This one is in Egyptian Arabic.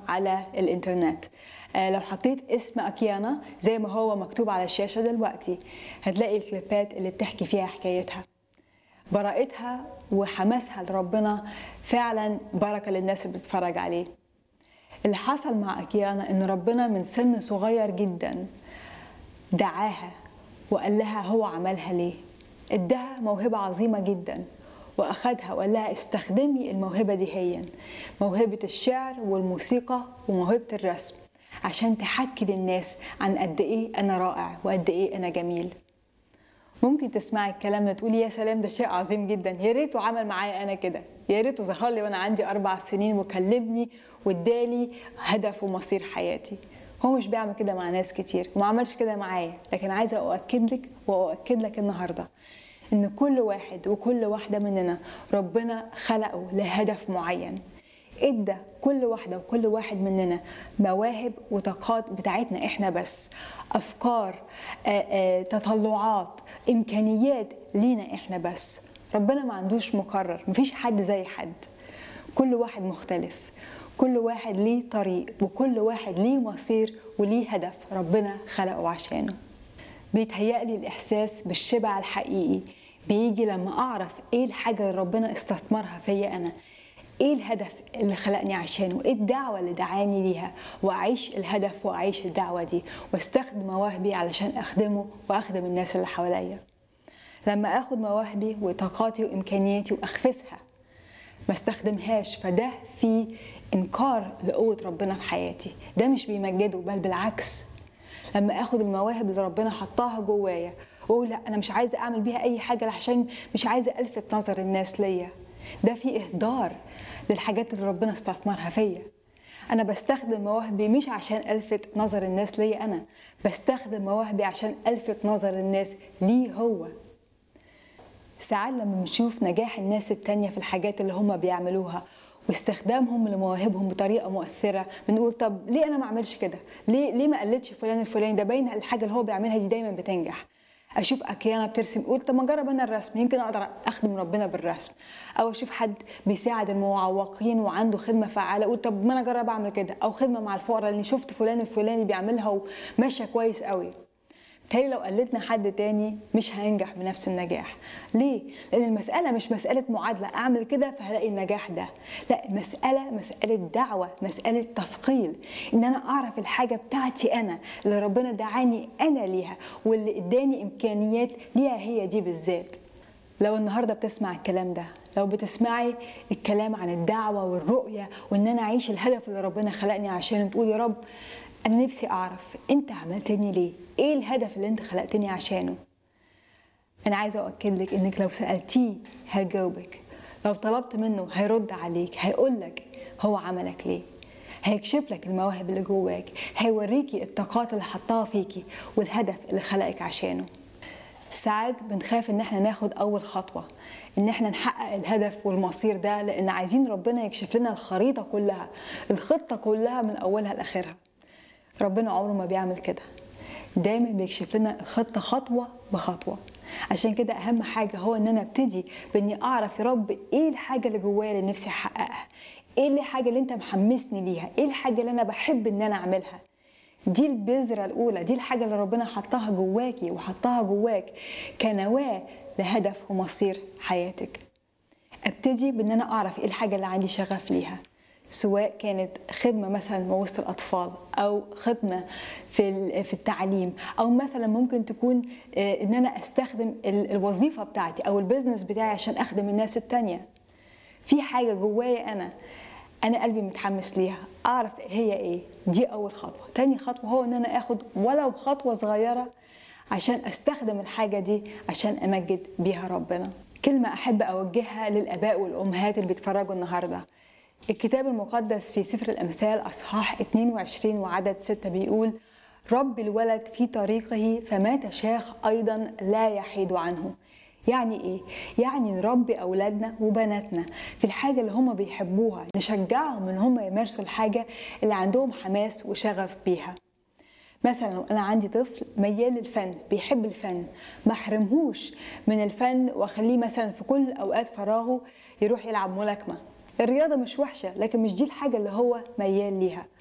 على الانترنت آه، لو حطيت اسم اكيانا زي ما هو مكتوب على الشاشه دلوقتي هتلاقي الكليبات اللي بتحكي فيها حكايتها براءتها وحماسها لربنا فعلا بركه للناس اللي بتتفرج عليه اللي حصل مع اكيانا ان ربنا من سن صغير جدا دعاها وقال لها هو عملها ليه ادها موهبة عظيمة جدا واخدها وقال لها استخدمي الموهبة دي هي موهبة الشعر والموسيقى وموهبة الرسم عشان تحكي للناس عن قد ايه انا رائع وقد ايه انا جميل ممكن تسمعي الكلام ده تقولي يا سلام ده شيء عظيم جدا يا ريته عمل معايا انا كده يا ريته ظهر لي وانا عندي اربع سنين وكلمني وادالي هدف ومصير حياتي هو مش بيعمل كده مع ناس كتير وما عملش كده معايا لكن عايزه اؤكد لك واؤكد لك النهارده ان كل واحد وكل واحده مننا ربنا خلقه لهدف معين ادى كل واحده وكل واحد مننا مواهب وطاقات بتاعتنا احنا بس افكار آآ آآ تطلعات امكانيات لينا احنا بس ربنا ما عندوش مكرر مفيش حد زي حد كل واحد مختلف كل واحد ليه طريق وكل واحد ليه مصير وليه هدف ربنا خلقه عشانه بيتهيألي الإحساس بالشبع الحقيقي بيجي لما أعرف إيه الحاجة اللي ربنا استثمرها فيا أنا ايه الهدف اللي خلقني عشانه ايه الدعوة اللي دعاني ليها واعيش الهدف واعيش الدعوة دي واستخدم مواهبي علشان اخدمه واخدم الناس اللي حواليا لما اخد مواهبي وطاقاتي وامكانياتي واخفسها ما استخدمهاش فده في انكار لقوة ربنا في حياتي ده مش بيمجده بل بالعكس لما اخد المواهب اللي ربنا حطاها جوايا واقول لا انا مش عايزه اعمل بيها اي حاجه عشان مش عايزه الفت نظر الناس ليا ده في اهدار للحاجات اللي ربنا استثمرها فيا انا بستخدم مواهبي مش عشان الفت نظر الناس ليا انا بستخدم مواهبي عشان الفت نظر الناس ليه هو ساعات لما بنشوف نجاح الناس التانية في الحاجات اللي هم بيعملوها واستخدامهم لمواهبهم بطريقه مؤثره بنقول طب ليه انا ما اعملش كده ليه ليه ما قلدش فلان الفلاني ده باين الحاجه اللي هو بيعملها دي دايما بتنجح اشوف اكيانا بترسم اقول طب ما اجرب انا الرسم يمكن اقدر اخدم ربنا بالرسم او اشوف حد بيساعد المعوقين وعنده خدمه فعاله اقول طب ما انا اجرب اعمل كده او خدمه مع الفقراء اللي شفت فلان الفلاني بيعملها وماشيه كويس قوي بالتالي لو قلدنا حد تاني مش هننجح بنفس النجاح ليه لان المساله مش مساله معادله اعمل كده فهلاقي النجاح ده لا مساله مساله دعوه مساله تثقيل ان انا اعرف الحاجه بتاعتي انا اللي ربنا دعاني انا ليها واللي اداني امكانيات ليها هي دي بالذات لو النهارده بتسمع الكلام ده لو بتسمعي الكلام عن الدعوه والرؤيه وان انا اعيش الهدف اللي ربنا خلقني عشانه تقول يا رب انا نفسي اعرف انت عملتني ليه ايه الهدف اللي انت خلقتني عشانه انا عايزه اؤكد لك انك لو سالتيه هيجاوبك لو طلبت منه هيرد عليك هيقول لك هو عملك ليه هيكشف لك المواهب اللي جواك هيوريكي الطاقات اللي حطها فيكي والهدف اللي خلقك عشانه ساعات بنخاف ان احنا ناخد اول خطوه ان احنا نحقق الهدف والمصير ده لان عايزين ربنا يكشف لنا الخريطه كلها الخطه كلها من اولها لاخرها ربنا عمره ما بيعمل كده دايما بيكشف لنا الخطة خطوة بخطوة عشان كده أهم حاجة هو إن أنا أبتدي بإني أعرف يا رب إيه الحاجة اللي جوايا اللي نفسي أحققها إيه الحاجة اللي أنت محمسني ليها إيه الحاجة اللي أنا بحب إن أنا أعملها دي البذرة الأولى دي الحاجة اللي ربنا حطها جواكي وحطها جواك كنواة لهدف ومصير حياتك ابتدي بإن أنا أعرف إيه الحاجة اللي عندي شغف ليها سواء كانت خدمه مثلا وسط الاطفال او خدمه في في التعليم او مثلا ممكن تكون ان انا استخدم الوظيفه بتاعتي او البيزنس بتاعي عشان اخدم الناس التانية في حاجه جوايا انا انا قلبي متحمس ليها اعرف هي ايه دي اول خطوه تاني خطوه هو ان انا اخد ولو خطوه صغيره عشان استخدم الحاجه دي عشان امجد بيها ربنا كلمه احب اوجهها للاباء والامهات اللي بيتفرجوا النهارده الكتاب المقدس في سفر الأمثال أصحاح 22 وعدد 6 بيقول رب الولد في طريقه فما تشاخ أيضا لا يحيد عنه يعني إيه؟ يعني نربي أولادنا وبناتنا في الحاجة اللي هم بيحبوها نشجعهم إن هم يمارسوا الحاجة اللي عندهم حماس وشغف بيها مثلا لو انا عندي طفل ميال للفن بيحب الفن ما احرمهوش من الفن واخليه مثلا في كل اوقات فراغه يروح يلعب ملاكمه الرياضه مش وحشه لكن مش دي الحاجه اللي هو ميال ليها